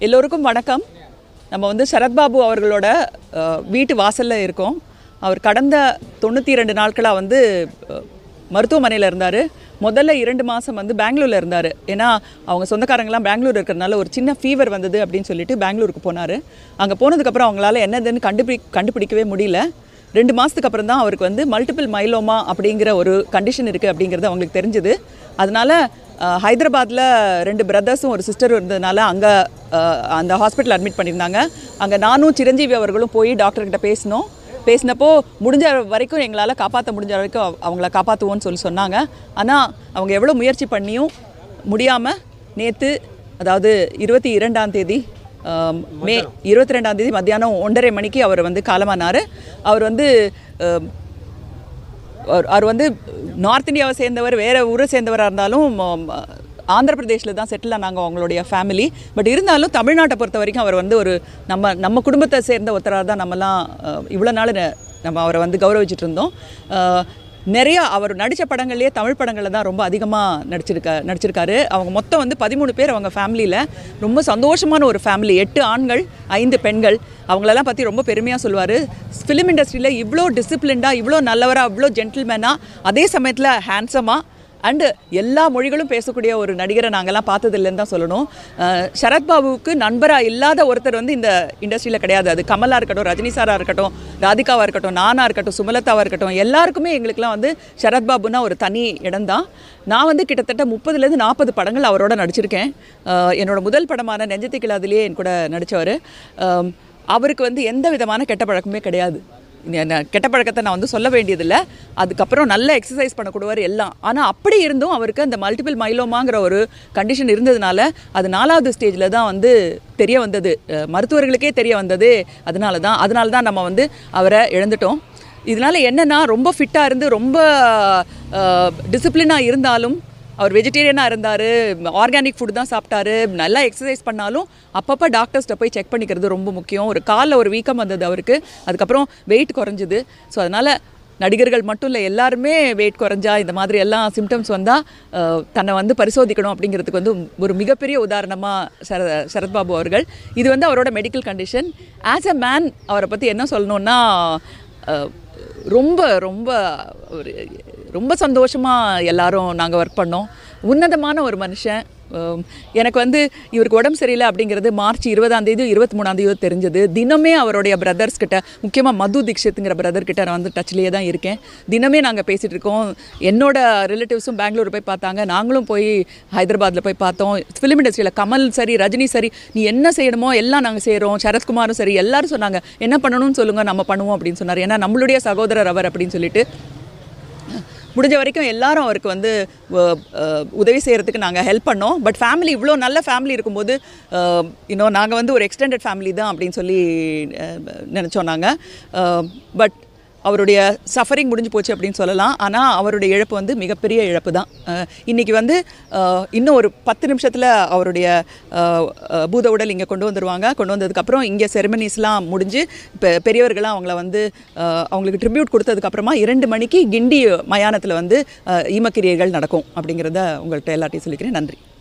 எல்லோருக்கும் வணக்கம் நம்ம வந்து சரத்பாபு அவர்களோட அஹ், வீட்டு வாசலில் இருக்கோம் அவர் கடந்த தொண்ணூற்றி ரெண்டு நாட்களாக வந்து அஹ், மருத்துவமனையில் இருந்தார் முதல்ல இரண்டு மாதம் வந்து பெங்களூரில் இருந்தார் ஏன்னா அவங்க சொந்தக்காரங்களாம் பெங்களூர் இருக்கிறதுனால ஒரு சின்ன ஃபீவர் வந்தது அப்படின்னு சொல்லிட்டு பெங்களூருக்கு போனார் அங்கே போனதுக்கப்புறம் அவங்களால என்னதுன்னு கண்டுபிடி கண்டுபிடிக்கவே முடியல ரெண்டு மாதத்துக்கு அப்புறம் தான் அவருக்கு வந்து மல்டிபிள் மைலோமா அப்படிங்கிற ஒரு கண்டிஷன் இருக்குது அப்படிங்கிறது அவங்களுக்கு தெரிஞ்சுது அதனால ஹைதராபாத்தில் ரெண்டு பிரதர்ஸும் ஒரு சிஸ்டரும் இருந்ததுனால அங்கே அந்த ஹாஸ்பிட்டல் அட்மிட் பண்ணியிருந்தாங்க அங்கே நானும் சிரஞ்சீவி அவர்களும் போய் டாக்டர்கிட்ட பேசினோம் பேசினப்போ முடிஞ்ச வரைக்கும் எங்களால் காப்பாற்ற முடிஞ்ச வரைக்கும் அவ- அவங்கள காப்பாற்றுவோன்னு சொல்லி சொன்னாங்க ஆனால் அவங்க எவ்வளோ முயற்சி பண்ணியும் முடியாமல் நேற்று அதாவது இருபத்தி இரண்டாம் தேதி ஆம், மே இருபத்தி ரெண்டாம் தேதி மத்தியானம் ஒன்றரை மணிக்கு அவர் வந்து காலமானார் அவர் வந்து ஆம், அவர் அவர் வந்து நார்த் இந்தியாவை சேர்ந்தவர் வேறு ஊரை சேர்ந்தவராக இருந்தாலும் ஆம், ஆந்திர பிரதேஷில் தான் செட்டில் ஆனாங்க அவங்களுடைய ஃபேமிலி பட் இருந்தாலும் தமிழ்நாட்டை பொறுத்த வரைக்கும் அவர் வந்து ஒரு நம்ம நம்ம குடும்பத்தை சேர்ந்த ஒருத்தராக தான் நம்மலாம் இவ்வளோ நாள் ந- நம்ம அவரை வந்து கௌரவிச்சிட்டு இருந்தோம் அஹ், நிறைய அவர் நடித்த படங்கள்லேயே தமிழ் படங்களில் தான் ரொம்ப அதிகமாக நடிச்சிருக்க நடிச்சிருக்காரு அவங்க மொத்தம் வந்து பதிமூணு பேர் அவங்க ஃபேமிலியில் ரொம்ப சந்தோஷமான ஒரு ஃபேமிலி எட்டு ஆண்கள் ஐந்து பெண்கள் அவங்களெல்லாம் பற்றி ரொம்ப பெருமையாக சொல்லுவார் ஃபிலிம் இண்டஸ்ட்ரியில் இவ்வளோ டிசிப்ளின்டாக இவ்வளோ நல்லவராக இவ்வளோ ஜென்டில்மேனாக அதே சமயத்தில் ஹேண்ட்ஸமாக அண்டு எல்லா மொழிகளும் பேசக்கூடிய ஒரு நடிகரை நாங்கள்லாம் பார்த்ததில்லைன்னு தான் சொல்லணும் அஹ் சரத்பாபுவுக்கு நண்பராக இல்லாத ஒருத்தர் வந்து இந்த இண்டஸ்ட்ரியில் கிடையாது அது கமலா இருக்கட்டும் ரஜினி சாரா இருக்கட்டும் ராதிகாவாக இருக்கட்டும் நானா இருக்கட்டும் சுமலதாவாக இருக்கட்டும் எல்லாருக்குமே எங்களுக்குலாம் வந்து சரத்பாபுனா ஒரு தனி இடம்தான் நான் வந்து கிட்டத்தட்ட முப்பதுலேருந்து நாற்பது படங்கள் அவரோட நடிச்சிருக்கேன் அஹ் என்னோட முதல் படமான நெஞ்சத்தை கிளாதிலேயே என் கூட நடித்தவர் அவருக்கு வந்து எந்த விதமான கெட்ட பழக்கமே கிடையாது என்ன கெட்ட பழக்கத்தை நான் வந்து சொல்ல வேண்டியதில்லை அதுக்கப்புறம் நல்ல எக்ஸசைஸ் பண்ணக்கூடுவார் எல்லாம் ஆனால் அப்படி இருந்தும் அவருக்கு அந்த மல்டிபிள் மைலோமாங்கிற ஒரு கண்டிஷன் இருந்ததுனால அது நாலாவது ஸ்டேஜில் தான் வந்து தெரிய வந்தது அஹ் மருத்துவர்களுக்கே தெரிய வந்தது அதனால தான் அதனால தான் நம்ம வந்து அவரை இழந்துட்டோம் இதனால என்னென்னா ரொம்ப ஃபிட்டாக இருந்து ரொம்ப டிசிப்ளினாக இருந்தாலும் அவர் வெஜிடேரியனாக இருந்தார் ஆர்கானிக் ஃபுட் தான் சாப்பிட்டாரு நல்லா எக்ஸசைஸ் பண்ணாலும் அப்பப்போ டாக்டர்ஸ்ட்ட போய் செக் பண்ணிக்கிறது ரொம்ப முக்கியம் ஒரு காலில் ஒரு வீக்கம் வந்தது அவருக்கு அதுக்கப்புறம் வெயிட் குறைஞ்சிது ஸோ அதனால் நடிகர்கள் மட்டும் இல்லை எல்லாருமே வெயிட் குறைஞ்சா இந்த மாதிரி எல்லாம் சிம்டம்ஸ் வந்தால் தன்னை வந்து பரிசோதிக்கணும் அப்படிங்கிறதுக்கு வந்து ஒரு மிகப்பெரிய உதாரணமாக சர சரத்பாபு அவர்கள் இது வந்து அவரோட medical condition as a man அவரை பற்றி என்ன சொல்லணுன்னா அஹ், ரொம்ப ரொம்ப ஒரு ரொம்ப சந்தோஷமாக எல்லாரும் நாங்கள் ஒர்க் பண்ணோம் உன்னதமான ஒரு மனுஷன் உம், எனக்கு வந்து இவருக்கு உடம்பு சரியில்லை அப்படிங்கிறது மார்ச் இருபதாம் தேதி இருபத்தி மூணாம் தேதியோ தெரிஞ்சது தினமே அவருடைய பிரதர்ஸ் கிட்ட முக்கியமாக மது தீக்ஷித்துங்கிற பிரதர் கிட்ட நான் வந்து டச்லேயே தான் இருக்கேன் தினமே நாங்கள் பேசிகிட்டு இருக்கோம் என்னோட ரிலேட்டிவ்ஸும் பெங்களூர் போய் பார்த்தாங்க நாங்களும் போய் ஹைதராபாத்தில் போய் பார்த்தோம் ஃபிலிம் இண்டஸ்ட்ரியில் கமல் சரி ரஜினி சரி நீ என்ன செய்யணுமோ எல்லாம் நாங்கள் செய்கிறோம் சரத்குமாரும் சரி எல்லாரும் சொன்னாங்க என்ன பண்ணணும்னு சொல்லுங்கள் நம்ம பண்ணுவோம் அப்படின்னு சொன்னார் ஏன்னா நம்மளுடைய சகோதரர் அவர் அப்படின்னு சொல்லிட்டு முடிஞ்ச வரைக்கும் எல்லாரும் அவருக்கு வந்து அஹ், அஹ், உதவி செய்கிறதுக்கு நாங்கள் ஹெல்ப் பண்ணோம் பட் ஃபேமிலி இவ்வளோ நல்ல ஃபேமிலி இருக்கும்போது இன்னும் நாங்கள் வந்து ஒரு எக்ஸ்டெண்டட் ஃபேமிலி தான் அப்படின்னு சொல்லி அஹ், நினச்சோம் நாங்கள் பட் அவருடைய சஃபரிங் முடிஞ்சு போச்சு அப்படின்னு சொல்லலாம் ஆனால் அவருடைய இழப்பு வந்து மிகப்பெரிய இழப்பு தான் அஹ், இன்னைக்கு வந்து அஹ், இன்னும் ஒரு பத்து நிமிஷத்தில் அவருடைய அஹ், அஹ், பூத உடல் இங்கே கொண்டு வந்துருவாங்க கொண்டு வந்ததுக்கப்புறம் இங்கே செரமனிஸ்லாம் முடிஞ்சு இப்போ பெரியவர்களாம் அவங்கள வந்து அஹ், அவங்களுக்கு ட்ரிபியூட் கொடுத்ததுக்கப்புறமா இரண்டு மணிக்கு கிண்டி மயானத்தில் வந்து அஹ், ஈமக்கிரியைகள் நடக்கும் அப்படிங்கிறத உங்கள்கிட்ட எல்லாத்தையும் சொல்லிக்கிறேன் நன்றி